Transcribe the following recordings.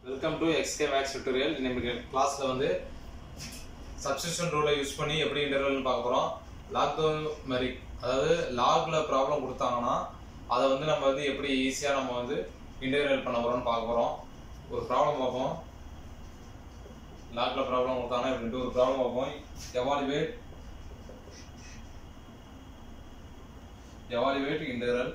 welcome to XK maths tutorial இன்னைக்கு கிளாஸ்ல வந்து சப்ஸ்டியூஷன் ரூலை யூஸ் பண்ணி எப்படி இன்டர்வல்னு பார்க்க போறோம் லாக்டவுன் மாதிரி அதாவது லாக்ல ப்ராப்ளம் கொடுத்தாங்கன்னா அதை வந்து நம்ம வந்து எப்படி ஈஸியா நம்ம வந்து இன்டர்வல் பண்ண போறோம்னு பார்க்க போறோம் ஒரு ப்ராப்ளம் பார்ப்போம் லாக்ல ப்ராப்ளம் கொடுத்தாங்கன்னா இப்படின்ட்டு ஒரு ப்ராப்ளம் பார்ப்போம் evaluate evaluate integral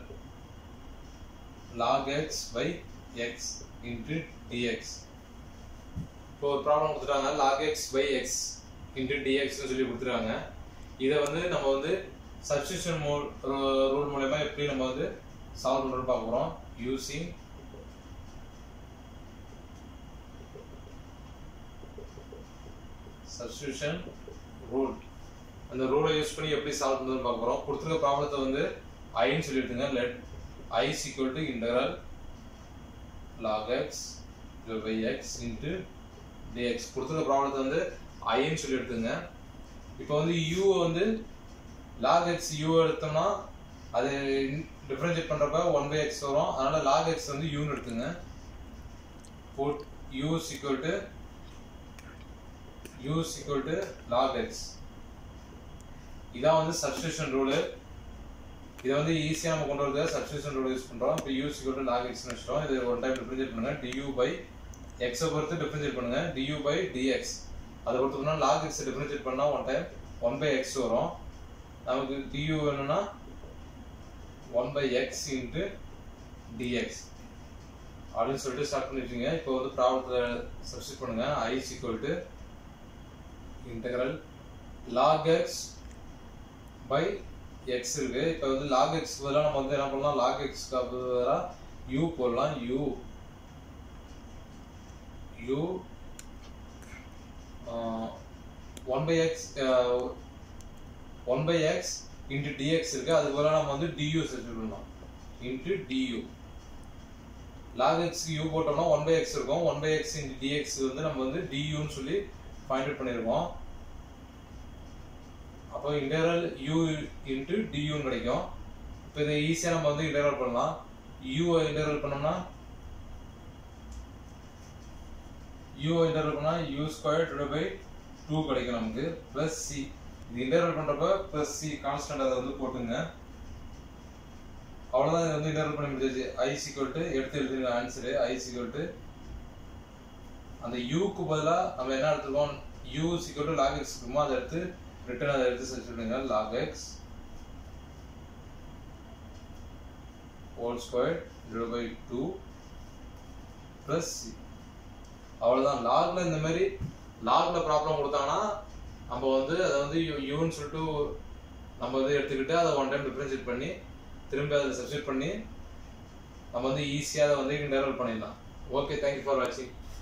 log x by x into dx இப்போ ஒரு ப்ராப்ளம் கொடுத்துட்டாங்க log x by x into dx னு சொல்லி கொடுத்துருக்காங்க இதை வந்து நம்ம வந்து சப்ஸ்டியூஷன் ரூல் மூலயமா எப்படி நம்ம வந்து சால்வ் பண்ணுறது பார்க்க போகிறோம் யூசிங் சப்ஸ்டியூஷன் ரூல் அந்த ரூலை யூஸ் பண்ணி எப்படி சால்வ் பண்ணுறதுன்னு பார்க்க போகிறோம் கொடுத்துருக்க ப்ராப்ளத்தை வந்து ஐன்னு சொல்லிட்டுங்க let I equal to integral log x by x into dx கொடுத்துருக்க ப்ராப்ளத்தை வந்து ஐன்னு சொல்லி எடுத்துங்க இப்போ வந்து யூ வந்து லாக் எக்ஸ் யூ எடுத்தோம்னா அது டிஃபரன்ஷியேட் பண்ணுறப்ப ஒன் பை எக்ஸ் வரும் அதனால லாக் எக்ஸ் வந்து யூன்னு எடுத்துங்க put u equal to u equal to log x இதான் வந்து சப்ஸ்டியூஷன் ரூலு இதை வந்து ஈஸியாக நம்ம கொண்டு வரது சப்ஸ்டியூஷன் ரூல் யூஸ் பண்ணுறோம் இப்போ யூ சிக்கல் டு லாக் எக்ஸ்னு வச்சிட்டோம் இது ஒன் டைம் டிஃபரன்ஷியேட் பண்ணுங்க டியூ பை எக்ஸை பொறுத்து டிஃபரன்ஷியேட் பண்ணுங்க டியூ பை டிஎக்ஸ் அதை பொறுத்தோம்னா லாக் எக்ஸ் டிஃபரன்ஷியேட் பண்ணால் one time one by x வரும் நமக்கு டியூ வேணும்னா one by x into dx அப்படின்னு சொல்லிட்டு ஸ்டார்ட் பண்ணிட்டீங்க இப்போ வந்து ப்ராப்ளத்தை சப்ஸ்டியூட் பண்ணுங்க I equal to integral log x by x இருக்கு இப்போ வந்து லாக் எக்ஸ் பதிலாக நம்ம வந்து என்ன பண்ணலாம் லாக் எக்ஸ் பதிலாக யூ போடலாம் u u one by x one by x into dx இருக்கு அதுக்கு பதிலாக நம்ம வந்து டியூ செட் பண்ணலாம் இன்ட்டு டியூ லாக் எக்ஸ்க்கு யூ போட்டோம்னா ஒன் பை எக்ஸ் இருக்கும் one by x into dx வந்து நம்ம வந்து டியூன்னு சொல்லி ஃபைண்ட் அவுட் பண்ணியிருக்கோம் அப்போ இன்டெக்ரல் யூ இன்ட்டு டியூன்னு கிடைக்கும் இப்போ இதை ஈஸியாக நம்ம வந்து இன்டெக்ரல் பண்ணலாம் யூ இன்டெக்ரல் பண்ணோம்னா யூ இன்டெக்ரல் பண்ணால் u square divide by two கிடைக்கும் நமக்கு ப்ளஸ் சி இது இன்டெக்ரல் பண்ணுறப்ப ப்ளஸ் சி கான்ஸ்டன்ட் அதை வந்து போட்டுங்க அவ்வளோதான் இது வந்து இன்டெக்ரல் பண்ணி முடிஞ்சாச்சு ஐ சிக்வல் டு எடுத்து எழுதுங்க ஆன்சரு ஐ சிக்வல் டு அந்த யூக்கு பதிலாக நம்ம என்ன எடுத்துருக்கோம் u equal to log x இருக்குமோ அதை எடுத்து ரிட்டர்ன் அதை எடுத்து செட் பண்ணுங்க log x whole square divide by two plus அவ்வளோதான் லாக்ல இந்த மாதிரி லாக்ல ப்ராப்ளம் கொடுத்தாங்கன்னா நம்ம வந்து அதை வந்து யூன்னு சொல்லிட்டு நம்ம வந்து எடுத்துக்கிட்டு அதை ஒன் டைம் டிஃபரன்ஷியேட் பண்ணி திரும்ப அதை சப்ஸ்டியூட் பண்ணி நம்ம வந்து ஈஸியாக அதை வந்து இன்டர்வல் பண்ணிடலாம் ஓகே தேங்க்யூ ஃபார் வாட்சிங்